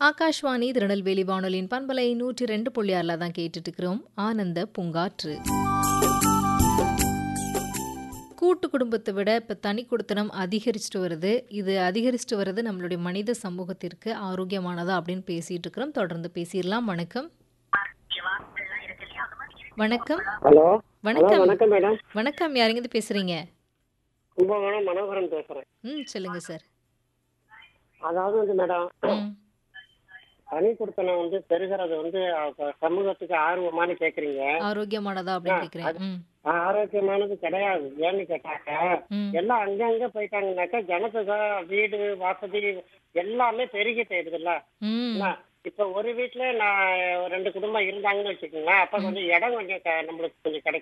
ஆகாஷ்வாணி திருநெல்வேலி வானொலியின் பண்பலை நூற்றி ரெண்டு புள்ளி ஆறில் தான் கேட்டுட்டு இருக்கிறோம் ஆனந்த பூங்காற்று கூட்டு குடும்பத்தை விட இப்போ தனி குடுத்தனம் அதிகரிச்சுட்டு வருது இது அதிகரிச்சுட்டு வருது நம்மளுடைய மனித சமூகத்திற்கு ஆரோக்கியமானதா அப்படின்னு பேசிட்டு இருக்கிறோம் தொடர்ந்து பேசிடலாம் வணக்கம் வணக்கம் ஹலோ ஹலோ வணக்கம் வணக்கம் மேடம் வணக்கம் யாருங்க பேசுறீங்க கும்பகோணம் மனோகரன் பேசுறேன் ம் சொல்லுங்க சார் அதாவது வந்து மேடம் ம் தனி கொடுத்தனம் வந்து பெருகிறது வந்து அஹ், சமூகத்துக்கு ஆர்வமானு கேக்குறீங்க ஆரோக்கியமானதா அப்படின்னு கேட்குறேன் ம் ஆஹ், ஆரோக்கியமானது கிடையாது ஏன்னு கேட்டாக்க ம் எல்லாம் அங்கங்க போயிட்டாங்கனாக்கா ஜனத்தொகை வீடு வசதி எல்லாமே பெருகி போயிடுதுல்ல ம் என்ன, இப்ப ஒரு வீட்டுல நான் ஒரு ரெண்டு குடும்பம் இருந்தாங்கன்னு வச்சுக்கோங்களேன் அப்ப கொஞ்சம் இடம் கொஞ்சம் க- நம்மளுக்கு கொஞ்சம் கிடைக்கும்